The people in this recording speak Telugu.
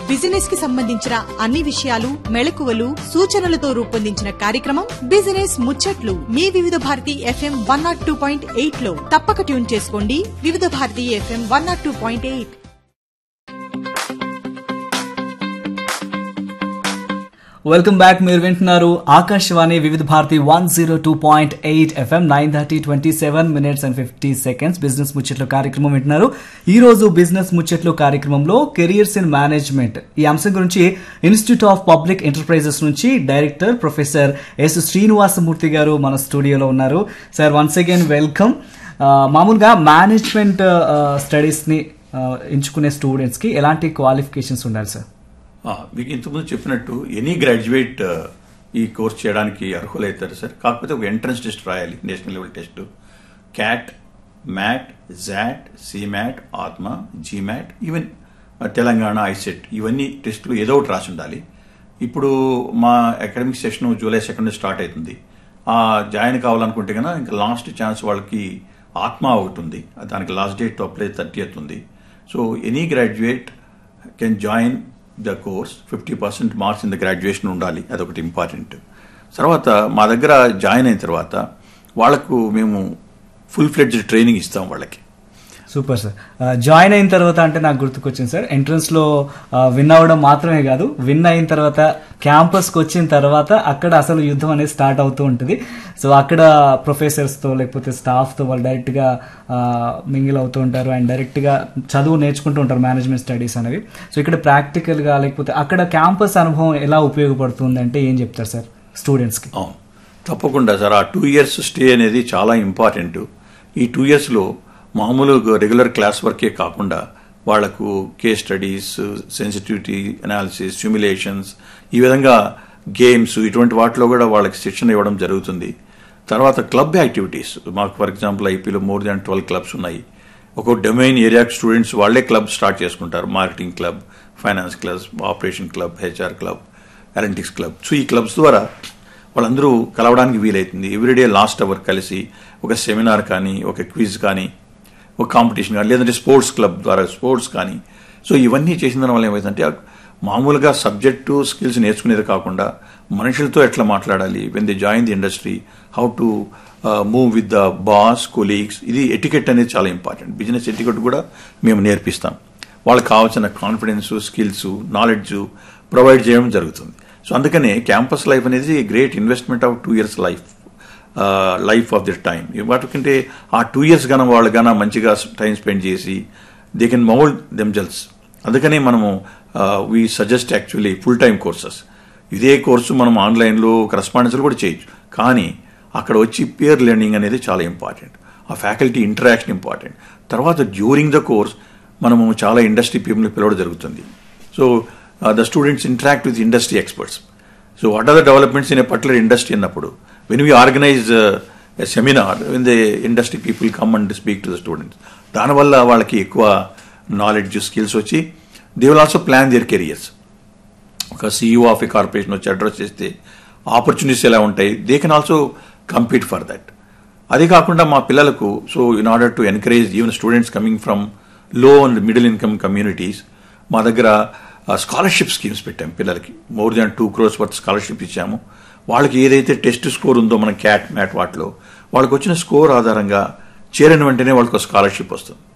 బిజినెస్ కి సంబంధించిన అన్ని విషయాలు మెళకువలు సూచనలతో రూపొందించిన కార్యక్రమం బిజినెస్ ముచ్చట్లు మీ Vividh Bharati FM one nought two point eight లో తప్పక ట్యూన్ చేసుకోండి Vividh Bharati FM one nought two point eight welcome back మీరు వింటున్నారు Akashvani Vividh Bharati one zero two point eight FM nine thirty twenty seven minutes and fifty seconds business ముచ్చట్లు కార్యక్రమం వింటున్నారు ఈ రోజు బిజినెస్ ముచ్చట్లు కార్యక్రమంలో కెరియర్స్ ఇన్ మేనేజ్మెంట్ ఈ అంశం గురించి ఇన్స్టిట్యూట్ ఆఫ్ పబ్లిక్ ఎంటర్ప్రైజెస్ నుంచి డైరెక్టర్ ప్రొఫెసర్ ఎస్ శ్రీనివాసమూర్తి గారు మన స్టూడియోలో ఉన్నారు సార్ వన్స్ అగైన్ వెల్కమ్ మామూలుగా మేనేజ్మెంట్ స్టడీస్ని ఎంచుకునే స్టూడెంట్స్కి ఎలాంటి క్వాలిఫికేషన్స్ ఉండాలి సార్ ఆ, మీకు ఇంతకుముందు చెప్పినట్టు ఎనీ గ్రాడ్యుయేట్ ఆ, ఈ కోర్స్ చేయడానికి అర్హులవుతారు సార్ కాకపోతే ఒక ఎంట్రన్స్ టెస్ట్ రాయాలి national level test CAT MAT XAT CMAT ATMA GMAT even Telangana ICET ఇవన్నీ టెస్టులు ఏదో ఒకటి రాసి ఉండాలి ఇప్పుడు మా academic session July second start అవుతుంది ఆ జాయిన్ కావాలనుకుంటే కనుక ఇంకా లాస్ట్ ఛాన్స్ వాళ్ళకి ఆత్మ ఒకటి ఉంది దానికి లాస్ట్ డేట్ అప్లై థర్టీ ఉంది so any graduate can join the course fifty percent marks in the graduation ఉండాలి అదొకటి ఇంపార్టెంట్ తర్వాత మా దగ్గర జాయిన్ అయిన తర్వాత వాళ్లకు మేము ఫుల్ ఫ్లెడ్జ్ ట్రైనింగ్ ఇస్తాం వాళ్ళకి సూపర్ సార్ జాయిన్ అయిన తర్వాత అంటే నాకు గుర్తుకొచ్చింది సార్ ఎంట్రన్స్ లో విన్ అవ్వడం మాత్రమే కాదు విన్ అయిన తర్వాత క్యాంపస్కి వచ్చిన తర్వాత అక్కడ అసలు యుద్ధం అనేది స్టార్ట్ అవుతూ ఉంటుంది సో అక్కడ ప్రొఫెసర్స్ తో లేకపోతే స్టాఫ్ తో వాళ్ళు డైరెక్ట్ గా మింగిల్ అవుతూ ఉంటారు అండ్ డైరెక్ట్ గా చదువు నేర్చుకుంటూ ఉంటారు మేనేజ్మెంట్ స్టడీస్ అనేవి సో ఇక్కడ ప్రాక్టికల్ గా లేకపోతే అక్కడ క్యాంపస్ అనుభవం ఎలా ఉపయోగపడుతుంది అంటే ఏం చెప్తారు సార్ స్టూడెంట్స్ కి అవును తప్పకుండా సార్ ఆ టూ ఇయర్స్ స్టే అనేది చాలా ఇంపార్టెంట్ ఈ టూ ఇయర్స్లో మామూలు రెగ్యులర్ క్లాస్ వర్కే కాకుండా వాళ్లకు case studies sensitivity analysis simulations ఈ విధంగా గేమ్స్ ఇటువంటి వాటిలో కూడా వాళ్ళకి శిక్షణ ఇవ్వడం జరుగుతుంది తర్వాత క్లబ్ యాక్టివిటీస్ మాకు ఫర్ ఎగ్జాంపుల్ ఐపీలో మోర్ దాన్ ట్వెల్వ్ క్లబ్స్ ఉన్నాయి ఒక డొమైన్ ఏరియా స్టూడెంట్స్ వాళ్ళే క్లబ్ స్టార్ట్ చేసుకుంటారు marketing club finance club operation club HR club analytics club so ఈ క్లబ్స్ ద్వారా వాళ్ళందరూ కలవడానికి వీలవుతుంది ఎవ్రీడే లాస్ట్ అవర్ కలిసి ఒక సెమినార్ కానీ ఒక క్విజ్ కానీ ఒక కాంపిటీషన్ కానీ లేదంటే స్పోర్ట్స్ క్లబ్ ద్వారా స్పోర్ట్స్ కానీ సో ఇవన్నీ చేసిన దాని వల్ల ఏమైందంటే మామూలుగా సబ్జెక్టు స్కిల్స్ నేర్చుకునేది కాకుండా మనుషులతో ఎట్లా మాట్లాడాలి when the join the industry how to move with the boss colleagues ఇది ఎటికెట్ అనేది చాలా ఇంపార్టెంట్ బిజినెస్ ఎటికెట్ కూడా మేము నేర్పిస్తాం వాళ్ళకి కావాల్సిన కాన్ఫిడెన్స్ స్కిల్స్ నాలెడ్జ్ ప్రొవైడ్ చేయడం జరుగుతుంది సో అందుకనే క్యాంపస్ లైఫ్ అనేది great investment of two years life life of their time వాటికంటే ఆ టూ ఇయర్స్ గాన వాళ్ళు గాన మంచిగా టైం స్పెండ్ చేసి దే కెన్ మౌల్డ్ దెమ్జెల్స్ అందుకనే మనము we suggest actually full time courses ఇదే కోర్సు మనం ఆన్లైన్లో కరస్పాండెన్స్లో కూడా చేయొచ్చు కానీ అక్కడ వచ్చి పియర్ లెర్నింగ్ అనేది చాలా ఇంపార్టెంట్ ఆ ఫ్యాకల్టీ ఇంటరాక్షన్ ఇంపార్టెంట్ తర్వాత డ్యూరింగ్ ద కోర్స్ మనము చాలా ఇండస్ట్రీ పీపుల్ని పిలవడం జరుగుతుంది so the students interact with industry experts so what are the developments in a particular industry అన్నప్పుడు when we organise a seminar when the industry people come and speak to the students దానివల్ల వాళ్ళకి ఎక్కువ నాలెడ్జ్ స్కిల్స్ వచ్చి they will also plan their careers ఒక సీఈఓ ఆఫ్ ఏ కార్పొరేషన్ వచ్చి అడ్రస్ చేస్తే ఆపర్చునిటీస్ ఎలా ఉంటాయి they can also compete for that అదే కాకుండా మా పిల్లలకు so in order to encourage even students coming from low and middle income communities మా దగ్గర స్కాలర్షిప్ స్కీమ్స్ పెట్టాం పిల్లలకి more than two crores worth scholarship ఇచ్చాము వాళ్ళకి ఏదైతే టెస్ట్ స్కోర్ ఉందో మన క్యాట్ మ్యాట్ వాటిలో వాళ్ళకి వచ్చిన స్కోర్ ఆధారంగా చేరిన వెంటనే వాళ్ళకి స్కాలర్షిప్ వస్తుంది